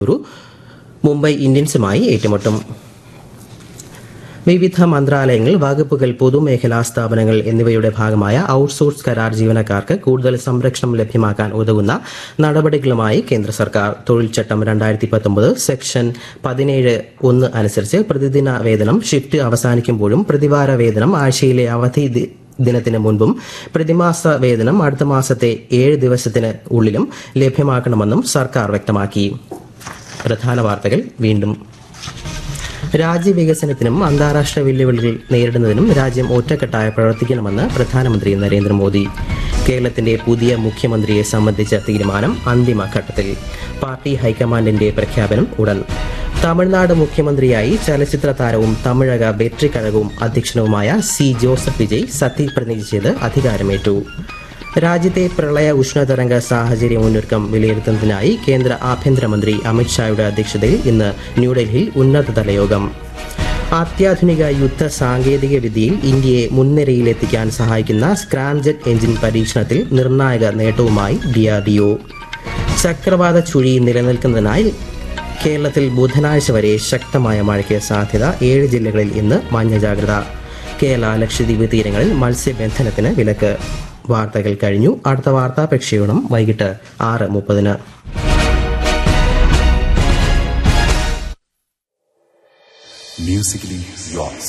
ബംഗളൂരു മുംബൈ ഇന്ത്യൻസുമായി ഏറ്റുമുട്ടും വിവിധ മന്ത്രാലയങ്ങൾ വകുപ്പുകൾ പൊതുമേഖലാ സ്ഥാപനങ്ങൾ എന്നിവയുടെ ഭാഗമായ ഔട്ട്സോഴ്സ് കരാർ ജീവനക്കാർക്ക് കൂടുതൽ സംരക്ഷണം ലഭ്യമാക്കാൻ ഉതകുന്ന നടപടികളുമായി കേന്ദ്ര സർക്കാർ തൊഴിൽ ചട്ടം രണ്ടായിരത്തി പത്തൊമ്പത് സെക്ഷൻ പതിനേഴ് ഒന്ന് അനുസരിച്ച് പ്രതിദിന വേതനം ഷിഫ്റ്റ് അവസാനിക്കുമ്പോഴും പ്രതിവാര വേതനം ആഴ്ചയിലെ അവധി ദി- ദിനത്തിന് മുൻപും പ്രതിമാസ വേതനം അടുത്ത മാസത്തെ ഏഴ് ദിവസത്തിന് ഉള്ളിലും ലഭ്യമാക്കണമെന്നും സർക്കാർ വ്യക്തമാക്കി പ്രധാന വാർത്തകൾ വീണ്ടും രാജ്യവികസനത്തിനും അന്താരാഷ്ട്ര വെല്ലുവിളികൾ നേരിടുന്നതിനും രാജ്യം ഒറ്റക്കെട്ടായി പ്രവർത്തിക്കണമെന്ന് പ്രധാനമന്ത്രി നരേന്ദ്രമോദി കേരളത്തിന്റെ പുതിയ മുഖ്യമന്ത്രിയെ സംബന്ധിച്ച തീരുമാനം അന്തിമഘട്ടത്തിൽ പാർട്ടി ഹൈക്കമാൻഡിന്റെ പ്രഖ്യാപനം ഉടൻ തമിഴ്നാട് മുഖ്യമന്ത്രിയായി ചലച്ചിത്ര താരവും തമിഴക ബെട്രി കഴകവും അധ്യക്ഷനുമായ സി ജോസഫ് വിജയ് സത്യപ്രതിജ്ഞ ചെയ്ത് അധികാരമേറ്റു രാജ്യത്തെ പ്രളയ ഉഷ്ണതരംഗ സാഹചര്യ മുന്നൊരുക്കം വിലയിരുത്തുന്നതിനായി കേന്ദ്ര ആഭ്യന്തരമന്ത്രി അമിത്ഷായുടെ അധ്യക്ഷതയിൽ ഇന്ന് ന്യൂഡൽഹിയിൽ ഉന്നതതല യോഗം അത്യാധുനിക യുദ്ധ സാങ്കേതിക വിദ്യയിൽ ഇന്ത്യയെ മുൻനിരയിലെത്തിക്കാൻ സഹായിക്കുന്ന സ്ക്രാംജെറ്റ് എഞ്ചിൻ പരീക്ഷണത്തിൽ നിർണായക നേട്ടവുമായി ഡിആർഡിഒ ചക്രവാത ചുഴി നിലനിൽക്കുന്നതിനായി കേരളത്തിൽ ബുധനാഴ്ച വരെ ശക്തമായ മഴയ്ക്ക് സാധ്യത ഏഴ് ജില്ലകളിൽ ഇന്ന് മഞ്ഞ ജാഗ്രത കേരള ലക്ഷദ്വീപ് തീരങ്ങളിൽ മത്സ്യബന്ധനത്തിന് വിലക്ക് വാർത്തകൾ കഴിഞ്ഞു അടുത്ത വാർത്താ പ്രക്ഷേപണം വൈകിട്ട് ആറ് മുപ്പതിന് Musically yours.